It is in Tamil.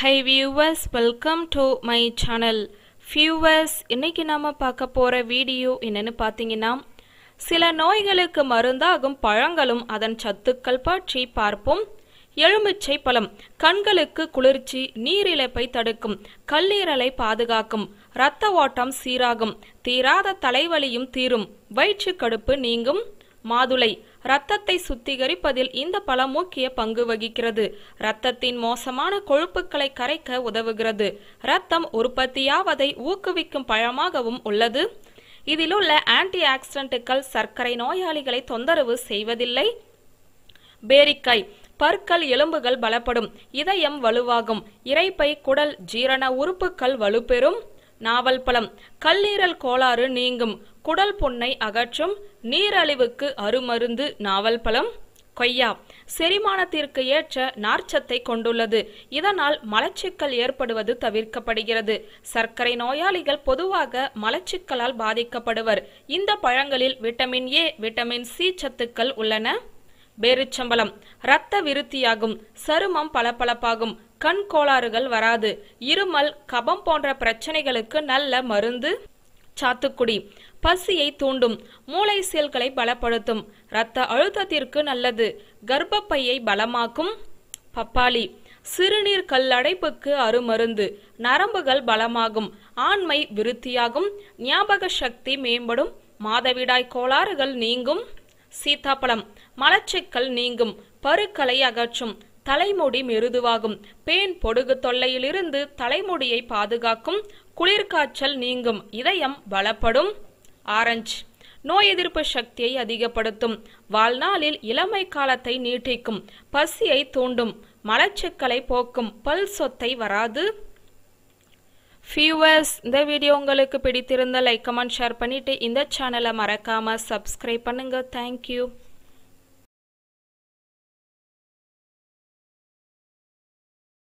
high viewers welcome to my channel viewers இன்னைக்கு நாம பார்க்க போற வீடியோ என்னன்னு பார்த்தீங்கன்னா சில நோய்களுக்கு மருந்தாகும் பழங்களும் அதன் சத்துக்கள் பற்றி பார்ப்போம் எலுமிச்சை பழம் கண்களுக்கு குளிர்ச்சி நீரிழப்பை தடுக்கும் கல்லீரலை பாதுகாக்கும் இரத்த ஓட்டம் சீராகும் தீராத தலைவலியும் தீரும் வயிற்று கடுப்பு நீங்கும் மாதுளை இரத்தத்தை சுத்திகரிப்பதில் இந்த பழம் முக்கிய பங்கு வகிக்கிறது இரத்தத்தின் மோசமான கொழுப்புக்களை கரைக்க உதவுகிறது இரத்தம் உற்பத்தியாவதை ஊக்குவிக்கும் பழமாகவும் உள்ளது இதிலுள்ள ஆன்டி ஆக்சிடென்ட்டுகள் சர்க்கரை நோயாளிகளை தொந்தரவு செய்வதில்லை பேரிக்காய் பற்கள் எலும்புகள் பலப்படும் இதயம் வலுவாகும் இரைப்பை குடல் ஜீரண உறுப்புகள் வலுப்பெறும் நாவல் பழம் கல்லீரல் கோளாறு நீங்கும் குடல் புண்ணை அகற்றும் நீரழிவுக்கு அருமருந்து நாவல் பழம் கொய்யா செரிமானத்திற்கு ஏற்ற நார்ச்சத்தை கொண்டுள்ளது இதனால் மலச்சிக்கல் ஏற்படுவது தவிர்க்கப்படுகிறது சர்க்கரை நோயாளிகள் பொதுவாக மலச்சிக்கலால் பாதிக்கப்படுவர் இந்த பழங்களில் விட்டமின் ஏ விட்டமின் சி சத்துக்கள் உள்ளன பேரிச்சம்பழம் இரத்த விருத்தியாகும் சருமம் பளபளப்பாகும் கண் கோளாறுகள் வராது இருமல் கபம் போன்ற பிரச்சனைகளுக்கு நல்ல மருந்து சாத்துக்குடி பசியை தூண்டும் மூளை செல்களை பலப்படுத்தும் இரத்த அழுத்தத்திற்கு நல்லது கர்ப்பப்பையை பலமாக்கும் பப்பாளி சிறுநீர் கல்லடைப்புக்கு அருமருந்து நரம்புகள் பலமாகும் ஆண்மை விருத்தியாகும் ஞாபக சக்தி மேம்படும் மாதவிடாய் கோளாறுகள் நீங்கும் சீத்தாப்பழம் மலச்சிக்கல் நீங்கும் பருக்களை அகற்றும் தலைமுடி மிருதுவாகும் பேன் பொடுகு தொல்லையிலிருந்து தலைமுடியை பாதுகாக்கும் குளிர்காய்ச்சல் நீங்கும் இதயம் பலப்படும் ஆரஞ்சு நோய் எதிர்ப்பு சக்தியை அதிகப்படுத்தும் வாழ்நாளில் இளமை காலத்தை நீட்டிக்கும் பசியை தூண்டும் மலச்சிக்கலை போக்கும் பல் சொத்தை வராது வியூவர்ஸ் இந்த வீடியோ உங்களுக்கு பிடித்திருந்த லைக் கமெண்ட் ஷேர் பண்ணிட்டு இந்த சேனலை மறக்காம சப்ஸ்கிரைப் பண்ணுங்க தேங்க்யூ